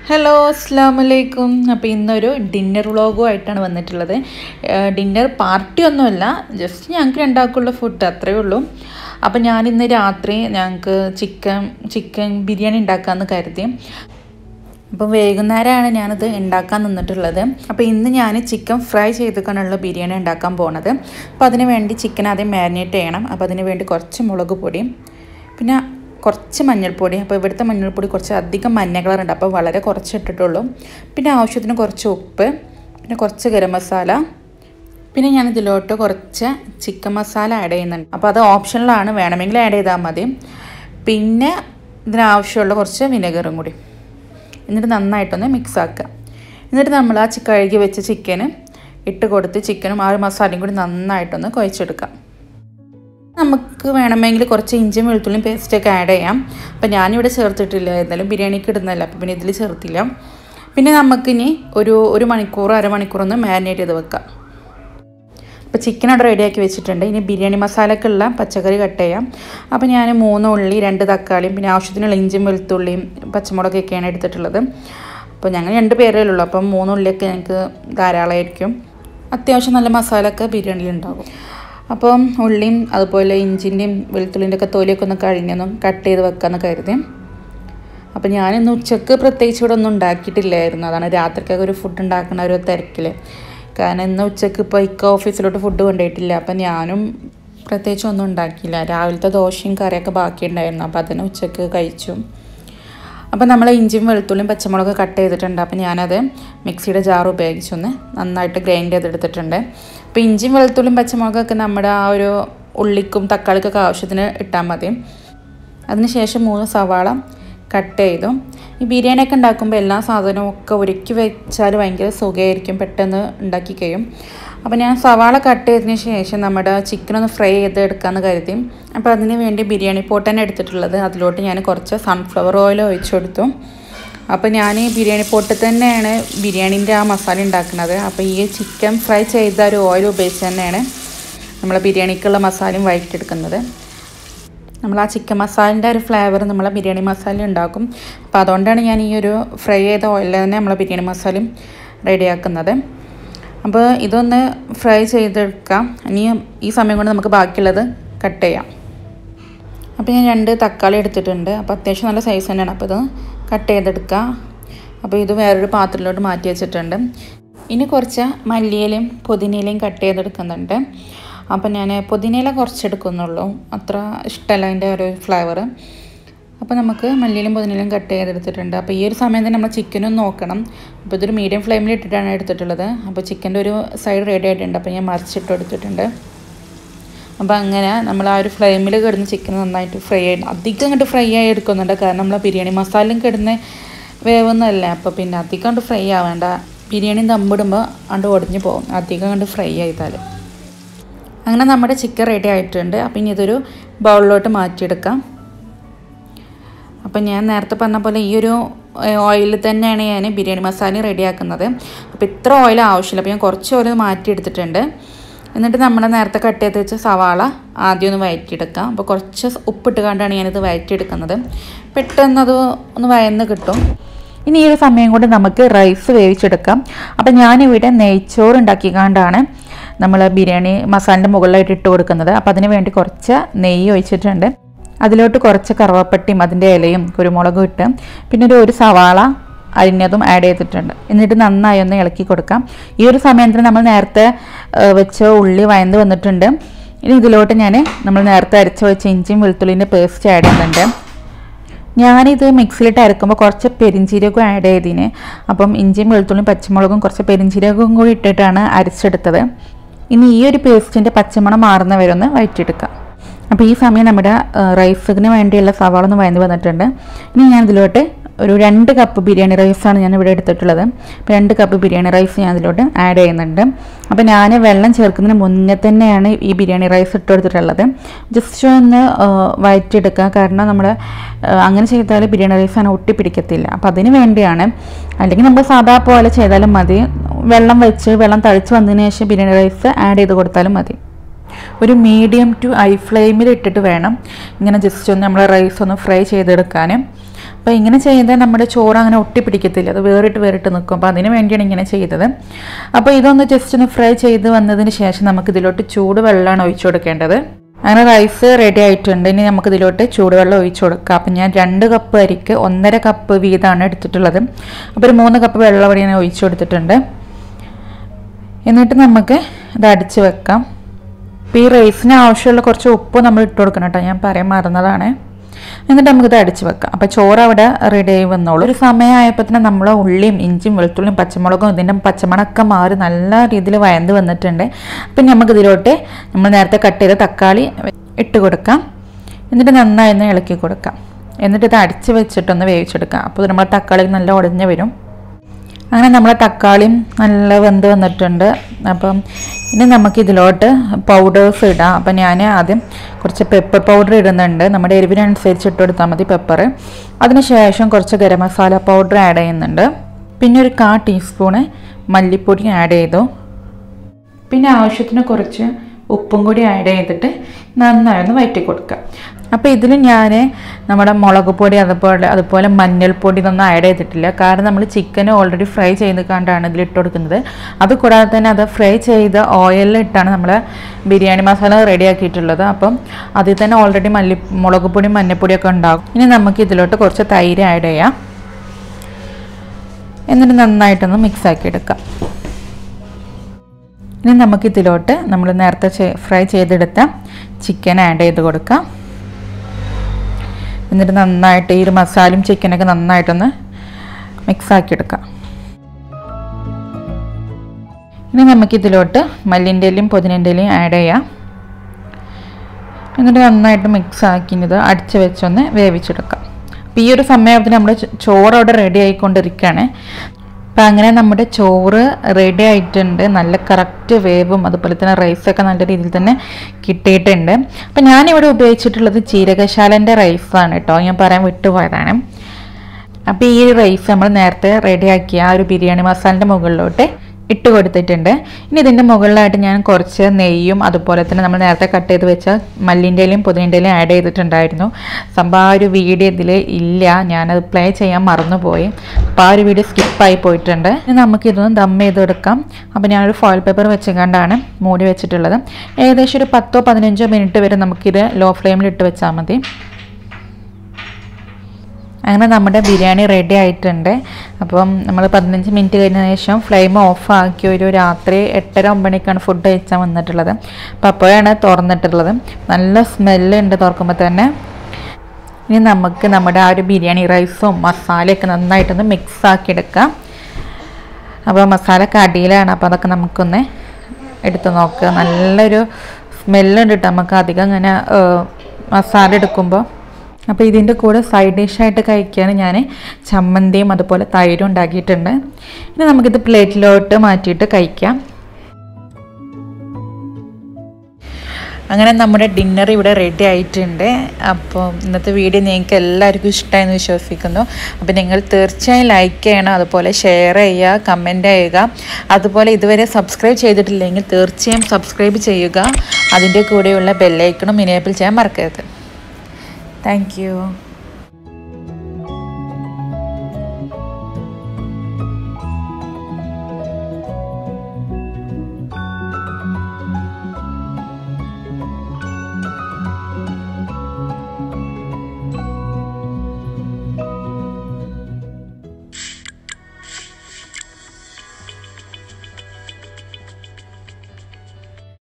hello അസ്സാം വലൈക്കും അപ്പോൾ ഇന്നൊരു ഡിന്നർ വ്ളോഗും ആയിട്ടാണ് വന്നിട്ടുള്ളത് ഡിന്നർ പാർട്ടി ഒന്നുമല്ല ജസ്റ്റ് ഞങ്ങൾക്ക് രണ്ടാൾക്കുള്ള ഫുഡ് അത്രയേ ഉള്ളൂ അപ്പോൾ ഞാൻ ഇന്ന് രാത്രി ഞങ്ങൾക്ക് ചിക്കൻ ചിക്കൻ ബിരിയാണി ഉണ്ടാക്കാമെന്ന് കരുതി അപ്പം വൈകുന്നേരമാണ് ഞാനത് ഉണ്ടാക്കാൻ നിന്നിട്ടുള്ളത് അപ്പോൾ ഇന്ന് ഞാൻ ചിക്കൻ ഫ്രൈ ചെയ്തിട്ടാണുള്ള ബിരിയാണി ഉണ്ടാക്കാൻ പോണത് അപ്പോൾ അതിന് വേണ്ടി ചിക്കൻ ആദ്യം മാരിനേറ്റ് ചെയ്യണം അപ്പോൾ അതിന് വേണ്ടി കുറച്ച് മുളക് പൊടിയും പിന്നെ കുറച്ച് മഞ്ഞൾപ്പൊടി അപ്പോൾ ഇവിടുത്തെ മഞ്ഞൾപ്പൊടി കുറച്ച് അധികം മഞ്ഞ കളറുണ്ട് അപ്പോൾ വളരെ കുറച്ച് ഇട്ടിട്ടുള്ളൂ പിന്നെ ആവശ്യത്തിന് കുറച്ച് ഉപ്പ് പിന്നെ കുറച്ച് ഗരം മസാല പിന്നെ ഞാൻ ഇതിലോട്ട് കുറച്ച് ചിക്കൻ മസാല ആഡ് ചെയ്യുന്നുണ്ട് അപ്പോൾ അത് ഓപ്ഷനിലാണ് വേണമെങ്കിൽ ആഡ് ചെയ്താൽ മതി പിന്നെ ഇതിനാവശ്യമുള്ള കുറച്ച് വിനെഗറും കൂടി എന്നിട്ട് നന്നായിട്ടൊന്ന് മിക്സ് ആക്കുക എന്നിട്ട് നമ്മൾ ആ ചി- കഴുകി വെച്ച ചിക്കന് ഇട്ട് കൊടുത്ത് ചിക്കനും ആ ഒരു മസാലയും കൂടി നന്നായിട്ടൊന്ന് കുഴച്ചെടുക്കാം നമുക്ക് വേണമെങ്കിൽ കുറച്ച് ഇഞ്ചിയും വെളുത്തുള്ളിയും പേസ്റ്റൊക്കെ ആഡ് ചെയ്യാം അപ്പോൾ ഞാനിവിടെ ചേർത്തിട്ടില്ല എന്നാലും ബിരിയാണിക്ക് ഇടുന്നതല്ല അപ്പോൾ പിന്നെ ഇതിൽ ചേർത്തില്ല പിന്നെ നമുക്കിനി ഒരു ഒരു മണിക്കൂർ അരമണിക്കൂർ ഒന്ന് മാരിനേറ്റ് ചെയ്ത് വെക്കാം അപ്പോൾ ചിക്കൻ അവിടെ റെഡിയാക്കി വെച്ചിട്ടുണ്ട് ഇനി ബിരിയാണി മസാലക്കുള്ള പച്ചക്കറി കട്ട് ചെയ്യാം അപ്പോൾ ഞാൻ മൂന്ന് ഉള്ളി രണ്ട് തക്കാളിയും പിന്നെ ആവശ്യത്തിനുള്ള ഇഞ്ചിയും വെളുത്തുള്ളിയും പച്ചമുളകൊക്കെയാണ് എടുത്തിട്ടുള്ളത് അപ്പോൾ ഞങ്ങൾ രണ്ട് പേരേ ഉള്ളൂ അപ്പം മൂന്ന് ഉള്ളിയൊക്കെ ഞങ്ങൾക്ക് ധാരാളമായിരിക്കും അത്യാവശ്യം നല്ല മസാല ഒക്കെ ബിരിയാണിയിൽ ഉണ്ടാകും അപ്പം ഉള്ളിയും അതുപോലെ ഇഞ്ചിൻ്റെയും വെളുത്തുള്ളിൻ്റെ ഒക്കെ തൊലിയൊക്കെ ഒന്ന് കഴിഞ്ഞൊന്നും കട്ട് ചെയ്ത് വെക്കാമെന്ന് കരുതി അപ്പം ഞാനിന്ന് ഉച്ചക്ക് പ്രത്യേകിച്ച് ഇവിടെ ഒന്നും ഉണ്ടാക്കിയിട്ടില്ലായിരുന്നു അതാണ് രാത്രിക്കൊക്കെ ഒരു ഫുഡ് ഉണ്ടാക്കുന്ന ഒരു തിരക്കിൽ കാരണം ഇന്ന് ഉച്ചക്ക് ഇപ്പോൾ ഇക്ക ഓഫീസിലോട്ട് ഫുഡ് കൊണ്ടുപോയിട്ടില്ല അപ്പം ഞാനും പ്രത്യേകിച്ച് ഒന്നും ഉണ്ടാക്കിയില്ല രാവിലത്തെ ദോശയും കറിയൊക്കെ ബാക്കിയുണ്ടായിരുന്നു അപ്പോൾ അതിന് ഉച്ചക്ക് കഴിച്ചു അപ്പോൾ നമ്മൾ ഇഞ്ചിയും വെളുത്തുള്ളിയും പച്ചമുളക് കട്ട് ചെയ്തിട്ടുണ്ട് അപ്പോൾ ഞാനത് മിക്സിയുടെ ജാർ ഉപയോഗിച്ചൊന്ന് നന്നായിട്ട് ഗ്രൈൻഡ് ചെയ്തെടുത്തിട്ടുണ്ട് അപ്പോൾ ഇഞ്ചിയും വെളുത്തുള്ളിയും പച്ചമുളകൊക്കെ നമ്മുടെ ആ ഒരു ഉള്ളിക്കും തക്കാളിക്കൊക്കെ ആവശ്യത്തിന് ഇട്ടാൽ മതി അതിനുശേഷം മൂന്ന് സവാള കട്ട് ചെയ്തു ഈ ബിരിയാണിയൊക്കെ ഉണ്ടാക്കുമ്പോൾ എല്ലാ സാധനവും ഒക്കെ ഒരുക്കി വെച്ചാൽ ഭയങ്കര സുഖമായിരിക്കും പെട്ടെന്ന് ഉണ്ടാക്കി കഴിയും അപ്പോൾ ഞാൻ സവാള കട്ട് ചെയ്തതിന് ശേഷം നമ്മുടെ ചിക്കൻ ഒന്ന് ഫ്രൈ ചെയ്ത് എടുക്കാമെന്ന് കരുതി അപ്പോൾ അതിന് വേണ്ടി ബിരിയാണി പോട്ട് തന്നെ എടുത്തിട്ടുള്ളത് അതിലോട്ട് ഞാൻ കുറച്ച് സൺഫ്ലവർ ഓയിൽ ഒഴിച്ചു കൊടുത്തു അപ്പോൾ ഞാൻ ഈ ബിരിയാണി പോട്ട് തന്നെയാണ് ബിരിയാണീൻ്റെ ആ മസാല ഉണ്ടാക്കുന്നത് അപ്പോൾ ഈ ചിക്കൻ ഫ്രൈ ചെയ്ത ഒരു ഓയിൽ ഉപയോഗിച്ച് തന്നെയാണ് നമ്മൾ ബിരിയാണിക്കുള്ള മസാലയും വഴറ്റിയെടുക്കുന്നത് നമ്മൾ ആ ചിക്കൻ മസാലിൻ്റെ ഒരു ഫ്ലേവർ നമ്മളെ ബിരിയാണി മസാല ഉണ്ടാക്കും അപ്പോൾ അതുകൊണ്ടാണ് ഞാൻ ഈ ഒരു ഫ്രൈ ചെയ്ത ഓയിലിൽ തന്നെ നമ്മളെ ബിരിയാണി മസാലയും റെഡിയാക്കുന്നത് അപ്പോൾ ഇതൊന്ന് ഫ്രൈ ചെയ്തെടുക്കാം ഇനി ഈ സമയം കൊണ്ട് നമുക്ക് ബാക്കിയുള്ളത് കട്ട് ചെയ്യാം അപ്പോൾ ഞാൻ രണ്ട് തക്കാളി എടുത്തിട്ടുണ്ട് അപ്പോൾ അത്യാവശ്യം നല്ല സൈസ് തന്നെയാണ് അപ്പോൾ ഇത് കട്ട് ചെയ്തെടുക്കുക അപ്പോൾ ഇത് വേറൊരു പാത്രത്തിലോട്ട് മാറ്റി വെച്ചിട്ടുണ്ട് ഇനി കുറച്ച് മല്ലിയിലയും പുതിനയിലയും കട്ട് ചെയ്തെടുക്കുന്നുണ്ട് അപ്പോൾ ഞാൻ പുതിനയില കുറച്ച് എടുക്കുന്നുള്ളൂ അത്ര ഇഷ്ടമല്ല അതിൻ്റെ ഒരു ഫ്ലേവർ അപ്പോൾ നമുക്ക് മല്ലിയിലും പുതിനയിലും കട്ട് ചെയ്തെടുത്തിട്ടുണ്ട് അപ്പോൾ ഈ ഒരു സമയം തന്നെ നമ്മൾ ചിക്കനും നോക്കണം അപ്പോൾ ഇതൊരു മീഡിയം ഫ്ലെയിമിൽ ഇട്ടിട്ടാണ് എടുത്തിട്ടുള്ളത് അപ്പോൾ ചിക്കൻ്റെ ഒരു സൈഡ് റെഡി ആയിട്ടുണ്ട് അപ്പോൾ ഞാൻ മറിച്ചിട്ട് എടുത്തിട്ടുണ്ട് അപ്പോൾ അങ്ങനെ നമ്മൾ ആ ഒരു ഫ്ലെയിമിൽ കിടന്ന് ചിക്കൻ നന്നായിട്ട് ഫ്രൈ ആയി അധികം അങ്ങോട്ട് ഫ്രൈ ആയി എടുക്കുന്നുണ്ട് കാരണം നമ്മൾ ബിരിയാണി മസാലയും കിടന്ന് വേവുന്നതല്ലേ അപ്പോൾ പിന്നെ അധികം കണ്ട് ഫ്രൈ ആവേണ്ട ബിരിയാണി ദമ്മിടുമ്പോൾ അണ്ട് ഒടിഞ്ഞു പോകും അധികം കണ്ട് ഫ്രൈ ചെയ്താൽ അങ്ങനെ നമ്മുടെ ചിക്കൻ റെഡി ആയിട്ടുണ്ട് അപ്പം ഇനി ഇതൊരു ബൗളിലോട്ട് മാറ്റിയെടുക്കാം അപ്പം ഞാൻ നേരത്തെ പറഞ്ഞ പോലെ ഈ ഒരു ഓയിലിൽ തന്നെയാണ് ഞാൻ ബിരിയാണി മസാല റെഡിയാക്കുന്നത് അപ്പോൾ ഇത്ര ഓയിൽ ആവശ്യമില്ല അപ്പോൾ ഞാൻ കുറച്ച് ഓയിൽ മാറ്റിയെടുത്തിട്ടുണ്ട് എന്നിട്ട് നമ്മൾ നേരത്തെ കട്ട് ചെയ്ത് വെച്ച സവാള ആദ്യം ഒന്ന് വഴറ്റിയെടുക്കാം അപ്പോൾ കുറച്ച് ഉപ്പിട്ട് കണ്ടാണ് ഞാനിത് വഴറ്റിയെടുക്കുന്നത് പെട്ടെന്ന് അത് ഒന്ന് വയന്ന് കിട്ടും ഇനി ഈ ഒരു സമയം കൊണ്ട് നമുക്ക് റൈസ് വേവിച്ചെടുക്കാം അപ്പം ഞാനിവിടെ നെയ്ച്ചോറ് ഉണ്ടാക്കിക്കാണ്ടാണ് നമ്മൾ ബിരിയാണി മസാലിൻ്റെ മുകളിലായിട്ട് ഇട്ട് കൊടുക്കുന്നത് അപ്പം അതിന് വേണ്ടി കുറച്ച് നെയ്യ് ഒഴിച്ചിട്ടുണ്ട് അതിലോട്ട് കുറച്ച് കറുവപ്പട്ടിയും അതിൻ്റെ ഇലയും കുരുമുളകും ഇട്ട് പിന്നെ ഒരു ഒരു സവാള അരിഞ്ഞതും ആഡ് ചെയ്തിട്ടുണ്ട് എന്നിട്ട് നന്നായി ഒന്ന് ഇളക്കി കൊടുക്കാം ഈ ഒരു സമയത്തിന് നമ്മൾ നേരത്തെ ആ, വെച്ച ഉള്ളി വയന്ന് വന്നിട്ടുണ്ട് ഇനി ഇതിലോട്ട് ഞാൻ നമ്മൾ നേരത്തെ അരച്ച് വെച്ച ഇഞ്ചിയും വെളുത്തുള്ളിൻ്റെ പേസ്റ്റ് ആഡ് ചെയ്യുന്നുണ്ട് ഞാനിത് മിക്സിയിലിട്ട് അരക്കുമ്പോൾ കുറച്ച് പെരിഞ്ചീരകവും ആഡ് ചെയ്തിന് അപ്പം ഇഞ്ചിയും വെളുത്തുള്ളിയും പച്ചമുളകും കുറച്ച് പെരിഞ്ചീരകവും കൂടി ഇട്ടിട്ടാണ് അരച്ചെടുത്തത് ഇനി ഈ ഒരു പേസ്റ്റിൻ്റെ പച്ചമണം മാറുന്ന വരെ ഒന്ന് വഴറ്റിയെടുക്കാം അപ്പോൾ ഈ സമയം നമ്മുടെ റൈസിന് വേണ്ടിയുള്ള സവാള ഒന്ന് വയന്ന് വന്നിട്ടുണ്ട് ഇനി ഞാൻ ഇതിലോട്ട് ഒരു രണ്ട് കപ്പ് ബിരിയാണി റൈസാണ് ഞാൻ ഇവിടെ എടുത്തിട്ടുള്ളത് അപ്പോൾ രണ്ട് കപ്പ് ബിരിയാണി റൈസ് ഞാൻ ഇതിലോട്ട് ആഡ് ചെയ്യുന്നുണ്ട് അപ്പോൾ ഞാൻ വെള്ളം ചേർക്കുന്നതിന് മുന്നേ തന്നെയാണ് ഈ ബിരിയാണി റൈസ് ഇട്ട് കൊടുത്തിട്ടുള്ളത് ജസ്റ്റ് ഒന്ന് ആ, വഴറ്റിയെടുക്കുക കാരണം നമ്മൾ അങ്ങനെ ചെയ്താൽ ബിരിയാണി റൈസ് അങ്ങനെ ഒട്ടിപ്പിടിക്കത്തില്ല അപ്പോൾ അതിന് വേണ്ടിയാണ് അല്ലെങ്കിൽ നമ്മൾ സാധാ പോലെ ചെയ്താലും മതി വെള്ളം വെച്ച് വെള്ളം തളിച്ച് വന്നതിന് ശേഷം ബിരിയാണി റൈസ് ആഡ് ചെയ്ത് കൊടുത്താലും മതി ഒരു മീഡിയം ടു ഹൈ ഫ്ലെയിമിൽ ഇട്ടിട്ട് വേണം ഇങ്ങനെ ജസ്റ്റ് ഒന്ന് നമ്മൾ റൈസ് ഒന്ന് ഫ്രൈ ചെയ്തെടുക്കാൻ അപ്പോൾ ഇങ്ങനെ ചെയ്താൽ നമ്മുടെ ചോറ് അങ്ങനെ ഒട്ടിപ്പിടിക്കത്തില്ല അത് വേറിട്ട് വേറിട്ട് നിൽക്കും അപ്പോൾ അതിന് വേണ്ടിയാണ് ഇങ്ങനെ ചെയ്തത് അപ്പോൾ ഇതൊന്ന് ജസ്റ്റ് ഒന്ന് ഫ്രൈ ചെയ്ത് വന്നതിന് ശേഷം നമുക്ക് ഇതിലോട്ട് ചൂട് വെള്ളമാണ് ഒഴിച്ചു കൊടുക്കേണ്ടത് അങ്ങനെ റൈസ് റെഡി ആയിട്ടുണ്ട് ഇനി നമുക്ക് ഇതിലോട്ട് ചൂടുവെള്ളം ഒഴിച്ചു കൊടുക്കാം അപ്പം ഞാൻ രണ്ട് കപ്പ് അരിക്ക് ഒന്നര കപ്പ് വീതമാണ് എടുത്തിട്ടുള്ളത് അപ്പോൾ ഒരു മൂന്ന് കപ്പ് വെള്ളം ഇവിടെ ഞാൻ ഒഴിച്ചു കൊടുത്തിട്ടുണ്ട് എന്നിട്ട് നമുക്ക് ഇത് അടിച്ച് വെക്കാം അപ്പോൾ ഈ റൈസിന് ആവശ്യമുള്ള കുറച്ച് ഉപ്പ് നമ്മൾ ഇട്ട് കൊടുക്കണം കേട്ടോ ഞാൻ പറയാൻ മറന്നതാണ് എന്നിട്ട് നമുക്കിത് അടിച്ച് വെക്കാം അപ്പോൾ ചോറ് അവിടെ റെഡി ആയി വന്നോളൂ ഒരു സമയമായപ്പോൾ തന്നെ നമ്മൾ ഉള്ളിയും ഇഞ്ചിയും വെളുത്തുള്ളിയും പച്ചമുളകും ഇതിൻ്റെ പച്ചമണമൊക്കെ മാറി നല്ല രീതിയിൽ വയந்து വന്നിട്ടുണ്ട് അപ്പം നമുക്ക് ഇതിലോട്ട് നമ്മൾ നേരത്തെ കട്ട് ചെയ്ത തക്കാളി ഇട്ട് കൊടുക്കാം എന്നിട്ട് നന്നായി ഒന്ന് ഇളക്കി കൊടുക്കാം എന്നിട്ട് ഇത് അടിച്ച് വെച്ചിട്ടൊന്ന് വേവിച്ചെടുക്കാം അപ്പോൾ നമ്മൾ തക്കാളി നല്ല ഉടഞ്ഞ് വരും അങ്ങനെ നമ്മളെ തക്കാളിയും നല്ല വെന്ത് വന്നിട്ടുണ്ട് അപ്പം ഇനി നമുക്ക് ഇതിലോട്ട് പൗഡേഴ്സ് ഇടാം അപ്പം ഞാൻ ആദ്യം കുറച്ച് പെപ്പർ പൗഡർ ഇടുന്നുണ്ട് നമ്മുടെ എരിവിനനുസരിച്ച് ഇട്ട് കൊടുത്താൽ മതി പെപ്പർ അതിനുശേഷം കുറച്ച് ഗരം മസാല പൗഡർ ആഡ് ചെയ്യുന്നുണ്ട് പിന്നെ ഒരു കാ ടീസ്പൂണ് മല്ലിപ്പൊടി ആഡ് ചെയ്തു പിന്നെ ആവശ്യത്തിന് കുറച്ച് ഉപ്പും കൂടി ആഡ് ചെയ്തിട്ട് നന്നായി ഒന്ന് വയറ്റി കൊടുക്കുക അപ്പോൾ ഇതിൽ ഞാൻ നമ്മുടെ മുളക് പൊടി അതുപോലെ അതുപോലെ മഞ്ഞൾപ്പൊടി ഇതൊന്നും ആഡ് ചെയ്തിട്ടില്ല കാരണം നമ്മൾ ചിക്കൻ ഓൾറെഡി ഫ്രൈ ചെയ്ത് കണ്ടാണ് ഇതിൽ ഇട്ട് കൊടുക്കുന്നത് അതുകൂടാതെ തന്നെ അത് ഫ്രൈ ചെയ്ത ഓയിലിൽ ഇട്ടാണ് നമ്മൾ ബിരിയാണി മസാല റെഡി ആക്കിയിട്ടുള്ളത് അപ്പം അതിൽ തന്നെ ഓൾറെഡി മല്ലി മുളക് പൊടി മഞ്ഞൾപ്പൊടിയൊക്കെ ഉണ്ടാകും ഇനി നമുക്ക് ഇതിലോട്ട് കുറച്ച് തൈര് ആഡ് ചെയ്യാം എന്നിട്ട് നന്നായിട്ടൊന്ന് മിക്സ് ആക്കി എടുക്കാം ഇനി നമുക്ക് ഇതിലോട്ട് നമ്മൾ നേരത്തെ ഫ്രൈ ചെയ്തെടുത്ത ചിക്കൻ ആഡ് ചെയ്ത് കൊടുക്കാം എന്നിട്ട് നന്നായിട്ട് ഈ ഒരു മസാലയും ചിക്കനൊക്കെ നന്നായിട്ടൊന്ന് മിക്സ് ആക്കി എടുക്കാം ഇനി നമുക്ക് ഇതിലോട്ട് മല്ലിൻ്റെ ഇലയും പുതിനൻ്റെ ഇലയും ആഡ് ചെയ്യാം എന്നിട്ട് നന്നായിട്ട് മിക്സ് ആക്കി ഇത് അടിച്ച് വെച്ചൊന്ന് വേവിച്ചെടുക്കാം അപ്പോൾ ഈ ഒരു സമയത്തിന് നമ്മുടെ ചോറ് അവിടെ റെഡി ആയിക്കൊണ്ടിരിക്കുകയാണ് അപ്പം അങ്ങനെ നമ്മുടെ ചോറ് റെഡി ആയിട്ടുണ്ട് നല്ല കറക്റ്റ് വേവും അതുപോലെ തന്നെ റൈസൊക്കെ നല്ല രീതിയിൽ തന്നെ കിട്ടിയിട്ടുണ്ട് അപ്പം ഞാനിവിടെ ഉപയോഗിച്ചിട്ടുള്ളത് ജീരകശാലൻ്റെ റൈസാണ് കേട്ടോ ഞാൻ പറയാൻ വിട്ടുപോയതാണ് അപ്പോൾ ഈ റൈസ് നമ്മൾ നേരത്തെ റെഡിയാക്കിയ ആ ഒരു ബിരിയാണി മസാലൻ്റെ മുകളിലോട്ട് ഇട്ട് കൊടുത്തിട്ടുണ്ട് ഇനി ഇതിൻ്റെ മുകളിലായിട്ട് ഞാൻ കുറച്ച് നെയ്യും അതുപോലെ തന്നെ നമ്മൾ നേരത്തെ കട്ട് ചെയ്ത് വെച്ച മല്ലിൻ്റെയിലും പുതിനൻ്റെയിലും ആഡ് ചെയ്തിട്ടുണ്ടായിരുന്നു സംഭവം ആ ഒരു വീഡിയോ ഇതിൽ ഇല്ല ഞാനത് പ്ലേ ചെയ്യാൻ മറന്നുപോയി അപ്പോൾ ആ ഒരു വീഡിയോ സ്കിപ്പായി പോയിട്ടുണ്ട് ഇനി നമുക്കിതൊന്ന് ദം ചെയ്തെടുക്കാം അപ്പോൾ ഞാനൊരു ഫോയിൽ പേപ്പർ വെച്ചുകൊണ്ടാണ് മൂടി വെച്ചിട്ടുള്ളത് ഏകദേശം ഒരു പത്തോ പതിനഞ്ചോ മിനിറ്റ് വരെ നമുക്കിത് ലോ ഫ്ലെയിമിൽ ഇട്ട് വെച്ചാൽ മതി അങ്ങനെ നമ്മുടെ ബിരിയാണി റെഡി ആയിട്ടുണ്ട് അപ്പം നമ്മൾ പതിനഞ്ച് മിനിറ്റ് കഴിഞ്ഞ ശേഷം ഫ്ലെയിം ഓഫ് ആക്കി ഒരു രാത്രി എട്ടര ഒമ്പണിക്കാണ് ഫുഡ് കഴിച്ചാൽ വന്നിട്ടുള്ളത് അപ്പോൾ അപ്പോഴാണ് തുറന്നിട്ടുള്ളത് നല്ല സ്മെല്ലുണ്ട് തുറക്കുമ്പോൾ തന്നെ ഇനി നമുക്ക് നമ്മുടെ ആ ഒരു ബിരിയാണി റൈസും മസാലയൊക്കെ നന്നായിട്ടൊന്ന് മിക്സ് ആക്കി എടുക്കാം അപ്പോൾ മസാലയൊക്കെ അടിയിലാണ് അപ്പോൾ അതൊക്കെ നമുക്കൊന്ന് എടുത്ത് നോക്കുക നല്ലൊരു സ്മെല്ലുണ്ട് കേട്ടോ നമുക്ക് അധികം ഇങ്ങനെ മസാല എടുക്കുമ്പോൾ അപ്പോൾ ഇതിൻ്റെ കൂടെ സൈഡ് ഡിഷായിട്ട് കഴിക്കാൻ ഞാൻ ചമ്മന്തിയും അതുപോലെ തൈരും ഉണ്ടാക്കിയിട്ടുണ്ട് ഇനി നമുക്കിത് പ്ലേറ്റിലോട്ട് മാറ്റിയിട്ട് കഴിക്കാം അങ്ങനെ നമ്മുടെ ഡിന്നർ ഇവിടെ റെഡി ആയിട്ടുണ്ട് അപ്പോൾ ഇന്നത്തെ വീഡിയോ നിങ്ങൾക്ക് എല്ലാവർക്കും ഇഷ്ടമായെന്ന് വിശ്വസിക്കുന്നു അപ്പോൾ നിങ്ങൾ തീർച്ചയായും ലൈക്ക് ചെയ്യണം അതുപോലെ ഷെയർ ചെയ്യുക കമൻറ്റ് ചെയ്യുക അതുപോലെ ഇതുവരെ സബ്സ്ക്രൈബ് ചെയ്തിട്ടില്ലെങ്കിൽ തീർച്ചയായും സബ്സ്ക്രൈബ് ചെയ്യുക അതിൻ്റെ കൂടെയുള്ള ബെല്ലൈക്കണും ഇനേബിൾ ചെയ്യാൻ മറക്കരുത് താങ്ക്